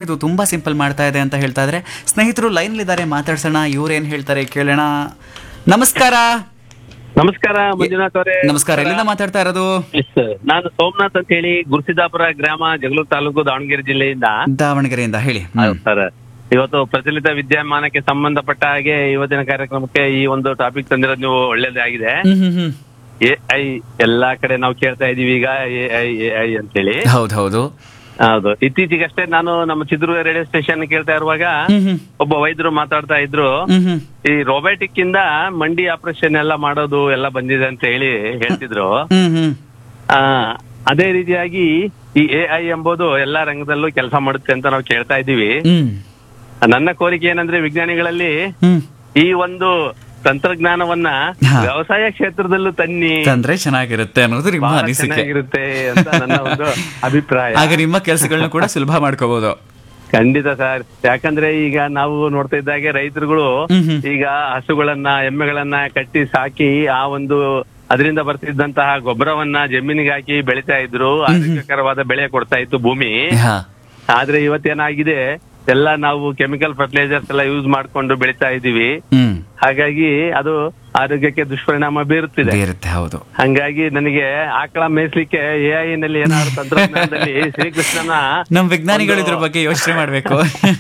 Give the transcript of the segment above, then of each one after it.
ಇದು ತುಂಬಾ ಸಿಂಪಲ್ ಮಾಡ್ತಾ ಇದೆ ಅಂತ ಹೇಳ್ತಾ ಇದ್ರೆ ಸ್ನೇಹಿತರು ಲೈನ್ ಇದ್ದಾರೆ ಮಾತಾಡ್ಸೋಣ ಇವ್ರೇನ್ ಹೇಳ್ತಾರೆ ಕೇಳೋಣ ನಮಸ್ಕಾರ ನಮಸ್ಕಾರ ಮಂಜುನಾಥ್ ಅವರೇ ನಮಸ್ಕಾರ ಎಲ್ಲಿಂದ ಮಾತಾಡ್ತಾ ಇರೋದು ಎಸ್, ನಾನು ಸೋಮನಾಥ್ ಅಂತ ಹೇಳಿ ಗುರುಸಿದ್ದಾಪುರ ಗ್ರಾಮ ಜಗಳೂರು ತಾಲೂಕು ದಾವಣಗೆರೆ ಜಿಲ್ಲೆಯಿಂದ ದಾವಣಗೆರೆಯಿಂದ ಹೇಳಿ ಹ್ಮ್. ಸರ್ ಇವತ್ತು ಪ್ರಚಲಿತ ವಿದ್ಯಮಾನಕ್ಕೆ ಸಂಬಂಧಪಟ್ಟ ಹಾಗೆ ಇವತ್ತಿನ ಕಾರ್ಯಕ್ರಮಕ್ಕೆ ಈ ಒಂದು ಟಾಪಿಕ್ ತಂದಿರೋದು ನೀವು ಒಳ್ಳೇದೇ ಆಗಿದೆ ಹ್ಮ್ ಹ್ಮ್ ಹ್ಮ್ ಎ ಐ ಎಲ್ಲಾ ಕಡೆ ನಾವು ಕೇಳ್ತಾ ಇದೀವಿ ಈಗ ಎ ಐ ಎ ಐ ಅಂತೇಳಿ ಹೌದು ಹೌದು ಹೌದು ಇತ್ತೀಚೆಗಷ್ಟೇ ನಾನು ನಮ್ಮ ಚಿತ್ರದುರ್ಗ ರೇಡಿಯೋ ಸ್ಟೇಷನ್ ಕೇಳ್ತಾ ಇರುವಾಗ ಹ್ಮ್ ಹ್ಮ್ ಒಬ್ಬ ವೈದ್ಯರು ಮಾತಾಡ್ತಾ ಇದ್ರು ಹ್ಮ್ ಹ್ಮ್ ಈ ರೋಬೋಟಿಕ್ ಇಂದ ಮಂಡಿ ಆಪರೇಷನ್ ಎಲ್ಲ ಮಾಡೋದು ಎಲ್ಲ ಬಂದಿದೆ ಅಂತ ಹೇಳಿ ಹೇಳ್ತಿದ್ರು ಹ್ಮ್ ಹ್ಮ್ ಆ, ಅದೇ ರೀತಿಯಾಗಿ ಈ ಎ ಐ ಎಂಬುದು ಎಲ್ಲಾ ರಂಗದಲ್ಲೂ ಕೆಲಸ ಮಾಡುತ್ತೆ ಅಂತ ನಾವು ಕೇಳ್ತಾ ಇದ್ದೀವಿ ಹ್ಮ್ ನನ್ನ ಕೋರಿಕೆ ಏನಂದ್ರೆ ವಿಜ್ಞಾನಿಗಳಲ್ಲಿ ಹ್ಮ್ ಈ ಒಂದು ತಂತ್ರಜ್ಞಾನವನ್ನ ಹಾ. ವ್ಯವಸಾಯ ಕ್ಷೇತ್ರದಲ್ಲೂ ತನ್ನಿ ತಂದ್ರೆ ಚೆನ್ನಾಗಿರುತ್ತೆ ಅನ್ನೋದು ನಿಮ್ಮ ಬಹಳ ಅನಿಸಿಕೆ ಚೆನ್ನಾಗಿರುತ್ತೆ ಅಂತ ನನ್ನ ಒಂದು ಅಭಿಪ್ರಾಯ ಆಗ ನಿಮ್ಮ ಕೆಲಸಗಳನ್ನ ಕೂಡ ಸುಲಭ ಮಾಡ್ಕೋಬಹುದು ಖಂಡಿತ ಸರ್ ಯಾಕಂದ್ರೆ ಈಗ ನಾವು ನೋಡ್ತಾ ಇದ್ದಾಗೆ ರೈತರುಗಳು ಹ್ಮ್ ಹ್ಮ್. ಈಗ ಹಸುಗಳನ್ನ ಎಮ್ಮೆಗಳನ್ನ ಕಟ್ಟಿ ಸಾಕಿ ಆ ಒಂದು ಅದರಿಂದ ಬರ್ತಿದ್ದಂತಹ ಗೊಬ್ಬರವನ್ನ ಜಮೀನಿಗೆ ಹಾಕಿ ಬೆಳಿತಾ ಇದ್ರು ಆರೋಗ್ಯಕರವಾದ ಬೆಳೆ ಕೊಡ್ತಾ ಇತ್ತು ಭೂಮಿ ಹಾ ಆದ್ರೆ ಇವತ್ತೇನಾಗಿದೆ ಎಲ್ಲ ನಾವು ಕೆಮಿಕಲ್ ಫರ್ಟಿಲೈಸರ್ಸ್ ಎಲ್ಲ ಯೂಸ್ ಮಾಡ್ಕೊಂಡು ಬೆಳಿತಾ ಇದೀವಿ ಹ್ಮ್ ಹಾಗಾಗಿ ಅದು ಆರೋಗ್ಯಕ್ಕೆ ದುಷ್ಪರಿಣಾಮ ಬೀರುತ್ತಿದೆ ಇರುತ್ತೆ ಹೌದು ಹಂಗಾಗಿ ನನಗೆ ಆಕಳ ಮೇಯಿಸ್ಲಿಕ್ಕೆ ಎ ಐ ನಲ್ಲಿ ಏನಾದ್ರು ತಂತ್ರಜ್ಞಾನದಲ್ಲಿ ಶ್ರೀಕೃಷ್ಣನ ನಮ್ ವಿಜ್ಞಾನಿಗಳು ಒಂದು- ಇದ್ರ ಬಗ್ಗೆ ಯೋಚನೆ ಮಾಡ್ಬೇಕು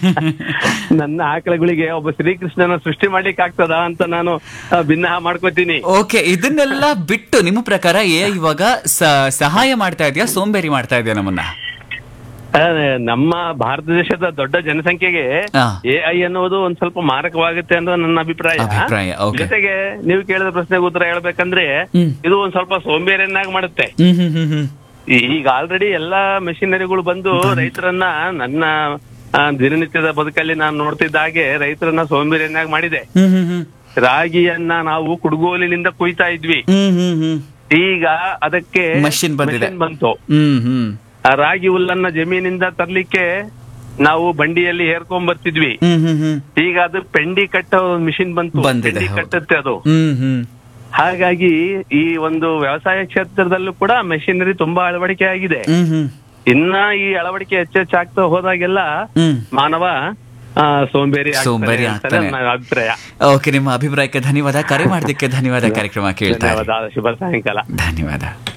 ನನ್ನ ಆಕಳಗಳಿಗೆ ಒಬ್ಬ ಶ್ರೀಕೃಷ್ಣನ ಸೃಷ್ಟಿ ಮಾಡ್ಲಿಕ್ಕೆ ಆಗ್ತದ ಅಂತ ನಾನು ಆ, ಭಿನ್ನ ಮಾಡ್ಕೋತೀನಿ ಓಕೆ ಇದನ್ನೆಲ್ಲ ಬಿಟ್ಟು ನಿಮ್ಮ ಪ್ರಕಾರ ಎ ಇವಾಗ ಸ- ಸಹಾಯ ಮಾಡ್ತಾ ಇದೆಯಾ ಸೋಂಬೇರಿ ಮಾಡ್ತಾ ಇದೆಯಾ ನಮ್ಮನ್ನ ಆ, ನಮ್ಮ ಭಾರತ ದೇಶದ ದೊಡ್ಡ ಜನಸಂಖ್ಯೆಗೆ ಹಾ. ಎ ಐ ಅನ್ನುವುದು ಒಂದ್ ಸ್ವಲ್ಪ ಮಾರಕವಾಗುತ್ತೆ ಅಂತ ನನ್ನ ಅಭಿಪ್ರಾಯ ಅಭಿಪ್ರಾಯ, okay. ಜೊತೆಗೆ ನೀವು ಕೇಳಿದ ಪ್ರಶ್ನೆಗೆ ಉತ್ತರ ಹೇಳ್ಬೇಕಂದ್ರೆ ಹ್ಮ್. ಇದು ಒಂದ್ ಸ್ವಲ್ಪ ಸೋಂಬೇರಿಯನ್ನಾಗಿ ಮಾಡುತ್ತೆ ಹ್ಮ್ ಹ್ಮ್ ಹ್ಮ್ ಹ್ಮ್ ಈ- ಈಗ ಆಲ್ರೆಡಿ ಎಲ್ಲಾ ಮೆಷಿನರಿಗಳು ಬಂದು ರೈತರನ್ನ ನನ್ನ ಆ, ದಿನನಿತ್ಯದ ಬದುಕಲ್ಲಿ ನಾನು ನೋಡ್ತಿದ್ದ ಹಾಗೆ ರೈತರನ್ನ ಸೋಂಬೇರಿಯನ್ನಾಗಿ ಮಾಡಿದೆ ಹ್ಮ್ ಹ್ಮ್ ಹ್ಮ್ ರಾಗಿಯನ್ನ ನಾವು ಕುಡುಗೋಲಿನಿಂದ ಕುಯ್ತಾ ಇದ್ವಿ ಹ್ಮ್ ಹ್ಮ್ ಹ್ಮ್ ಈಗ ಅದಕ್ಕೆ Machine ಬಂದಿದೆ. machine ಬಂತು ಹ್ಮ್ ಹ್ಮ್ ಆ ರಾಗಿ ಹುಲ್ಲನ್ನ ಜಮೀನಿಂದ ತರ್ಲಿಕ್ಕೆ ನಾವು ಬಂಡಿಯಲ್ಲಿ ಹೇರ್ಕೊಂಡ್ ಬರ್ತಿದ್ವಿ ಹ್ಮ್ ಹ್ಮ್ ಹ್ಮ್ ಈಗ ಅದು ಪೆಂಡಿ ಕಟ್ಟೋ ಮಿಷಿನ್ ಬಂತು ಬಂದಿದೆ, ಪೆಂಡಿ ಹೌದು. ಕಟ್ಟುತ್ತೆ ಅದು ಹ್ಮ್ ಹ್ಮ್ ಹಾಗಾಗಿ ಈ ಒಂದು ವ್ಯವಸಾಯ ಕ್ಷೇತ್ರದಲ್ಲೂ ಕೂಡ ಮೆಷಿನರಿ ತುಂಬಾ ಅಳವಡಿಕೆ ಆಗಿದೆ ಹ್ಮ್ ಹ್ಮ್ ಇನ್ನ ಈ ಅಳವಡಿಕೆ ಹೆಚ್ಚೆಚ್ಚಾಗ್ತಾ ಹೋದಾಗೆಲ್ಲ ಹ್ಮ್ ಮಾನವ ಆ, ಸೋಂಬೇರಿ ಆಗ್ತಾನೆ ಸೋಂಬೇರಿ ಅಂತಾನೆ ಆಗ್ತಾನೆ. ನನ್ನ ಅಭಿಪ್ರಾಯ ಓಕೆ ನಿಮ್ಮ ಅಭಿಪ್ರಾಯಕ್ಕೆ ಧನ್ಯವಾದ ಕರೆ ಮಾಡೋದಕ್ಕೆ ಧನ್ಯವಾದ ಕಾರ್ಯಕ್ರಮ ಕೇಳ್ತಾ ಇರಿ. ಧನ್ಯವಾದ ಶುಭ ಸಾಯಂಕಾಲ ಧನ್ಯವಾದ